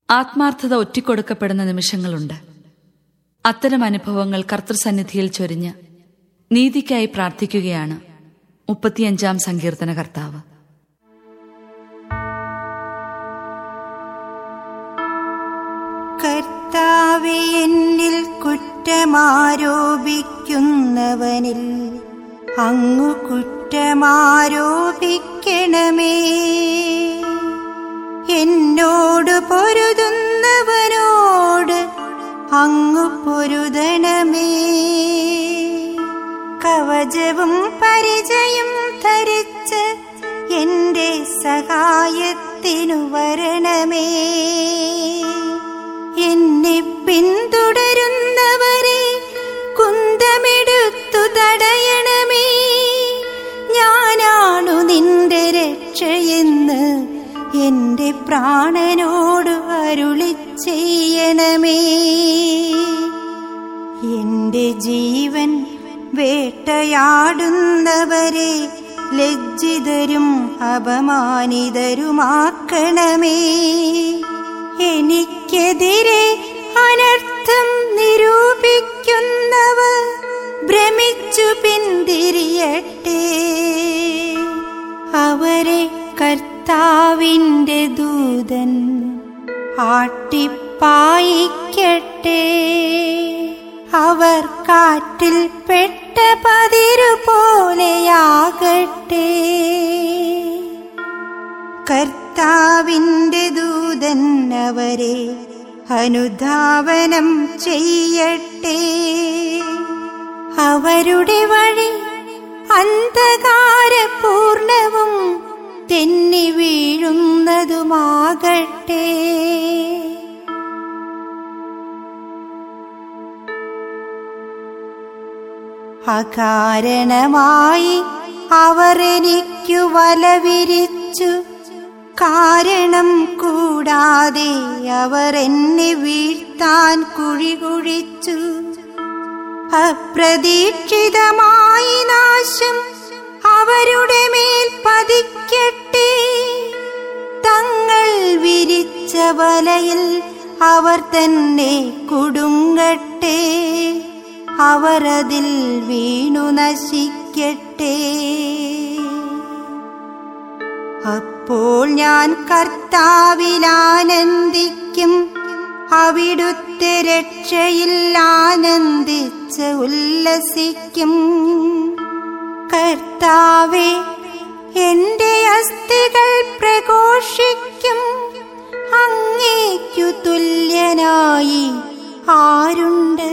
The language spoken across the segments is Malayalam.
ആത്മാർത്ഥത ഒറ്റിക്കൊടുക്കപ്പെടുന്ന നിമിഷങ്ങളുണ്ട് അത്തരം അനുഭവങ്ങൾ കർത്തൃസന്നിധിയിൽ ചൊരിഞ്ഞ് നീതിക്കായി പ്രാർത്ഥിക്കുകയാണ് മുപ്പത്തിയഞ്ചാം സങ്കീർത്തന കർത്താവ് കർത്താവെ എന്നിൽ കുറ്റമാരോപിക്കുന്നവനിൽ അങ്ങു കുറ്റമാരോപിക്കണമേ എന്നോട് പൊരുതുന്നവനോട് അങ്ങു പൊരുതണമേ കവചവും പരിചയം ധരിച്ച് എന്റെ സഹായത്തിനു വരണമേ എന്നെ പിന്തുടരുന്നവരെ കുന്തമെടുത്തു തടയണമേ ഞാനാണു നിന്റെ രക്ഷയെന്ന് എന്റെ പ്രാണനോട് അരുളി ചെയ്യണമേ എന്റെ ജീവൻ വേട്ടയാടുന്നവരെ ലജ്ജിതരും അപമാനിതരുമാക്കണമേ എനിക്കെതിരെ അനർത്ഥം നിരൂപിക്കുന്നവർ ഭ്രമിച്ചു പിന്തിരിയട്ടെ അവരെ കർത്താവിന്റെ ദൂതൻ ആട്ടിപ്പായിക്കട്ടെ അവർ കാറ്റിൽ പെട്ട പതിരു പോലെയാകട്ടെ കർത്താവിന്റെ ദൂതൻ അവരെ അനുധാവനം ചെയ്യട്ടെ അവരുടെ വഴി അന്ധകാരപൂർണവും തെന്നി വീഴുന്നതുമാകട്ടെ അകാരണമായി അവർ എനിക്കു വല വിരിച്ചു കാരണം കൂടാതെ അവർ എന്നെ വീഴ്ത്താൻ കുഴി കുഴിച്ചു അപ്രതീക്ഷിതമായി നാശം അവരുടെ മേൽ പതിക്കട്ടെ തങ്ങൾ വിരിച്ച വലയിൽ അവർ തന്നെ കുടുങ്ങട്ടെ അവർ അതിൽ വീണു നശിക്കട്ടെ അപ്പോൾ ഞാൻ കർത്താവിൽ ആനന്ദിക്കും അവിടുത്തെ രക്ഷയിൽ ആനന്ദിച്ച് ഉല്ലസിക്കും കർത്താവെ എന്റെ അസ്ഥികൾ പ്രഘോഷിക്കും അങ്ങേക്കു തുല്യനായി ആരുണ്ട്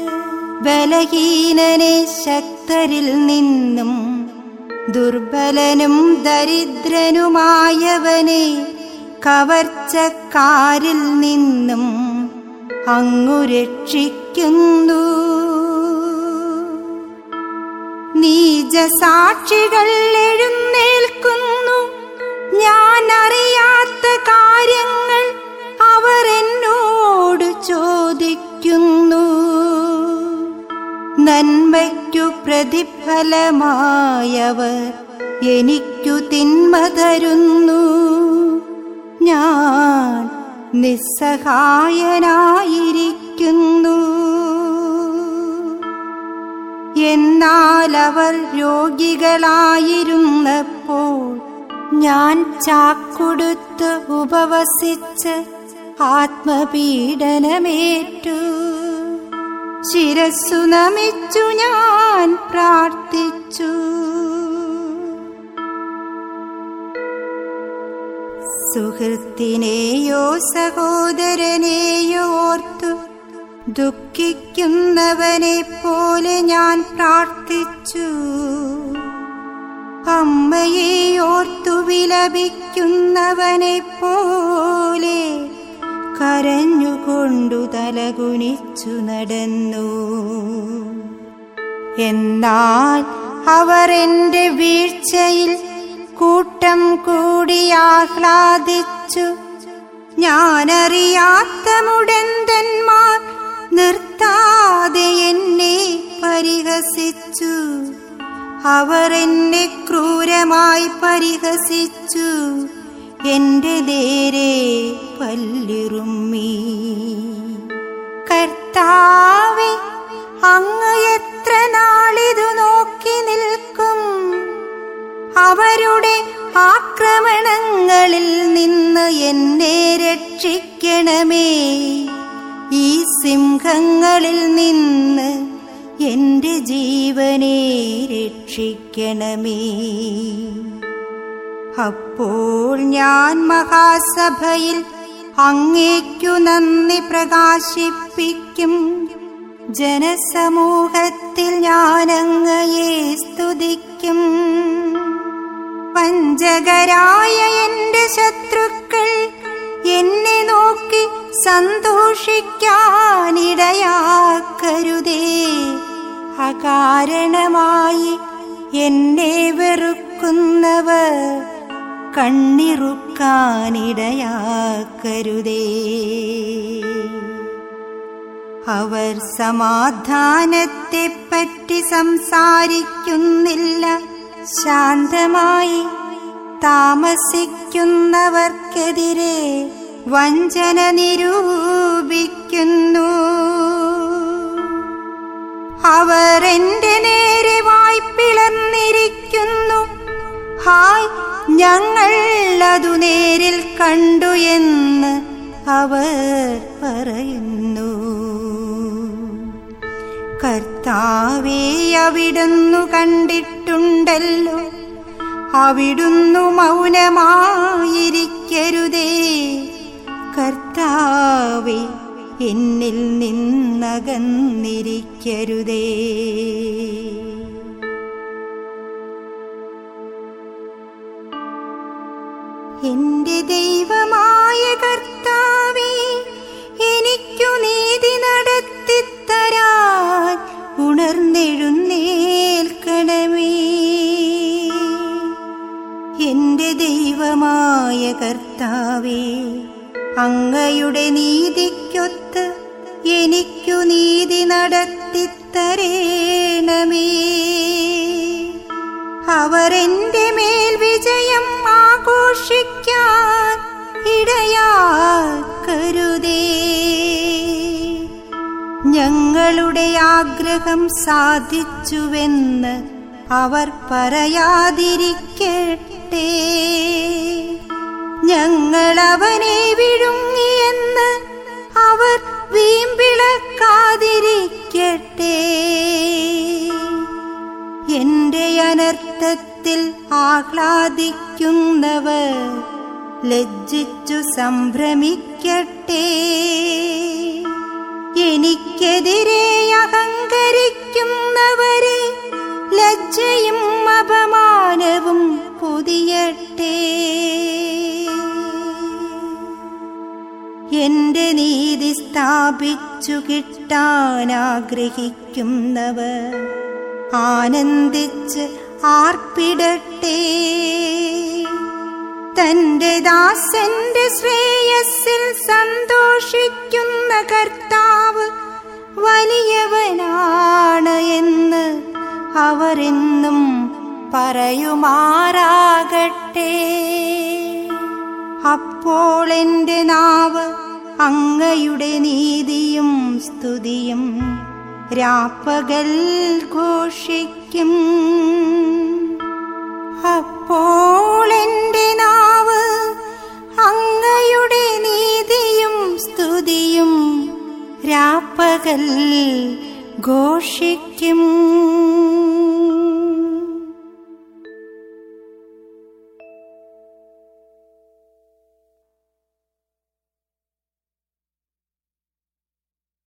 ബലഹീനനെ ശക്തരിൽ നിന്നും ദുർബലനും ദരിദ്രനുമായവനെ കവർച്ചക്കാരിൽ നിന്നും അങ്ങു രക്ഷിക്കുന്നു നീജസാക്ഷികൾ എഴുന്നേൽക്കുന്നു ഞാൻ അറിയാത്ത കാര്യങ്ങൾ അവർ എന്നോട് ചോദിക്കുന്നു നന്മയ്ക്കു പ്രതിഫലമായവർ എനിക്കു തിന്മ തരുന്നു ഞാൻ നിസ്സഹായനായിരിക്കുന്നു എന്നാൽ അവർ രോഗികളായിരുന്നപ്പോൾ ഞാൻ ചാക്കൊടുത്ത് ഉപവസിച്ച് ആത്മപീഡനമേറ്റു ശിരസ്സു നമിച്ചു ഞാൻ പ്രാർത്ഥിച്ചു സുഹൃത്തിനെയോ സഹോദരനെയോ ഓർത്തു ദുഃഖിക്കുന്നവനെ പോലെ ഞാൻ പ്രാർത്ഥിച്ചു അമ്മയെ ഓർത്തു വിലപിക്കുന്നവനെ പോലെ കരഞ്ഞുകൊണ്ടു തലകുനിച്ചു നടന്നു എന്നാൽ അവർ എന്റെ വീഴ്ചയിൽ കൂട്ടം കൂടി ആഹ്ലാദിച്ചു ഞാനറിയാത്ത മുടന്തന്മാർ നിർത്താതെ എന്നെ പരിഹസിച്ചു അവർ എന്നെ ക്രൂരമായി പരിഹസിച്ചു എന്റെ നേരെ പല്ലിറുമ്മി കർത്താവെ അങ്ങ് എത്ര നാളിതു നോക്കി നിൽക്കും അവരുടെ ആക്രമണങ്ങളിൽ നിന്ന് എന്നെ രക്ഷിക്കണമേ ഈ സിംഹങ്ങളിൽ നിന്ന് എന്റെ ജീവനെ രക്ഷിക്കണമേ അപ്പോൾ ഞാൻ മഹാസഭയിൽ അങ്ങേക്കു നന്ദി പ്രകാശിപ്പിക്കും ജനസമൂഹത്തിൽ ഞാൻ അങ്ങയെ സ്തുതിക്കും വഞ്ചകരായ എന്റെ ശത്രുക്കൾ എന്നെ നോക്കി സന്തോഷിക്കാനിടയാക്കരുതേ അകാരണമായി എന്നെ വെറുക്കുന്നവർ കണ്ണിറുക്കാനിടയാക്കരുതേ അവർ സമാധാനത്തെപ്പറ്റി സംസാരിക്കുന്നില്ല ശാന്തമായി താമസിക്കുന്നവർക്കെതിരെ വഞ്ചന നിരൂപിക്കുന്നു അവർ എന്റെ നേരെ വായ്പിളർന്നിരിക്കുന്നു ഹായ് ഞങ്ങൾ അതു നേരിൽ കണ്ടു എന്ന് അവർ പറയുന്നു കർത്താവേ അവിടുന്നു കണ്ടിട്ടുണ്ടല്ലോ അവിടുന്നു മൗനമായിരിക്കരുതേ കർത്താവേ എന്നിൽ നിന്നകന്നിരിക്കരുതേ എന്റെ ദൈവമായ കർത്താവേ എനിക്കു നീതി നടത്തിത്തരാൻ ഉണർന്നെഴുന്നേൽക്കണമേ എന്റെ ദൈവമായ കർത്താവേ അങ്ങയുടെ നീതിക്കൊത്ത് എനിക്കു നീതി നടത്തിത്തരേണമേ അവർ എന്റെ മേൽ വിജയം ആഘോഷിക്കാൻ ഇടയാക്കരുതേ ഞങ്ങളുടെ ആഗ്രഹം സാധിച്ചുവെന്ന് അവർ പറയാതിരിക്കട്ടെ ഞങ്ങൾ അവനെ വിഴുങ്ങിയെന്ന് അവർ വീമ്പിളക്കാതിരിക്കട്ടെ എന്റെ അനർത്ഥത്തിൽ ആഹ്ലാദിക്കുന്നവർ ലജ്ജിച്ചു സംഭ്രമിക്കട്ടെ എനിക്കെതിരെ അഹങ്കരിക്കുന്നവരെ ലജ്ജയും അപമാനവും പൊതിയട്ടെ എന്റെ നീതി സ്ഥാപിച്ചു കിട്ടാൻ ആഗ്രഹിക്കുന്നവർ ആനന്ദിച്ച് ആർപ്പിടട്ടെ തന്റെ ദാസന്റെ ശ്രേയസ്സിൽ സന്തോഷിക്കുന്ന കർത്താവ് വലിയവനാണ് എന്ന് അവരെന്നും പറയുമാറാകട്ടെ അപ്പോൾ എന്റെ നാവ് അങ്ങയുടെ നീതിയും സ്തുതിയും രാപ്പകൽ ഘോഷിക്കും അപ്പോൾ എന്റെ നാവ് അങ്ങയുടെ നീതിയും സ്തുതിയും രാപ്പകൽ ഘോഷിക്കും